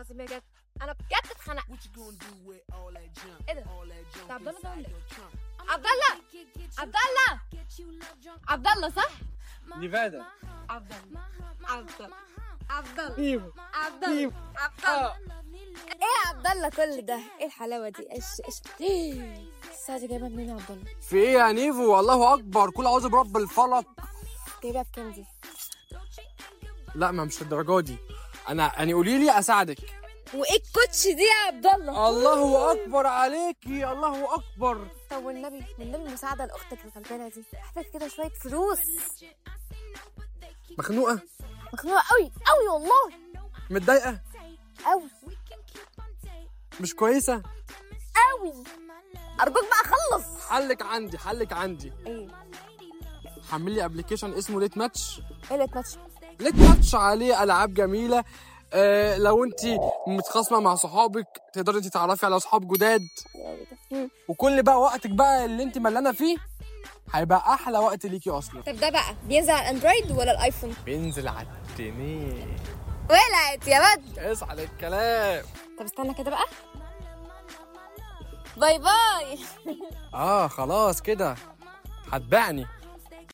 العظيم يا جد انا بجد اتخنقت ايه ده ده عبد الله ده ولا إيه؟ عبد الله عبد الله عبد الله صح نيفادا عبد الله عبد الله عبد الله ايوه عبد الله عبد الله ايه يا عبد الله كل ده ايه الحلاوه دي ايش ايش الساعه دي جايبها منين يا عبد الله في ايه يا نيفو الله اكبر كل عاوز برب الفلك جايبها بكام دي لا ما مش الدرجه دي انا يعني قولي لي اساعدك وايه الكوتش دي يا عبد الله الله اكبر عليكي الله اكبر طب والنبي والنبي مساعده لاختك الغلبانه دي احتاج كده شويه فلوس مخنوقه مخنوقه قوي قوي والله متضايقه قوي مش كويسه قوي ارجوك بقى خلص حلك عندي حلك عندي ايه حمل لي ابلكيشن اسمه ليت ماتش ايه اللي اتماتش ليت ماتش عليه العاب جميله آه لو انت متخاصمه مع صحابك تقدري انت تعرفي على صحاب جداد وكل بقى وقتك بقى اللي انت ملانه فيه هيبقى احلى وقت ليكي اصلا طب ده بقى بينزل على الاندرويد ولا الايفون بينزل على التنين ولعت يا بد اسعى الكلام طب استنى كده بقى باي باي اه خلاص كده هتبعني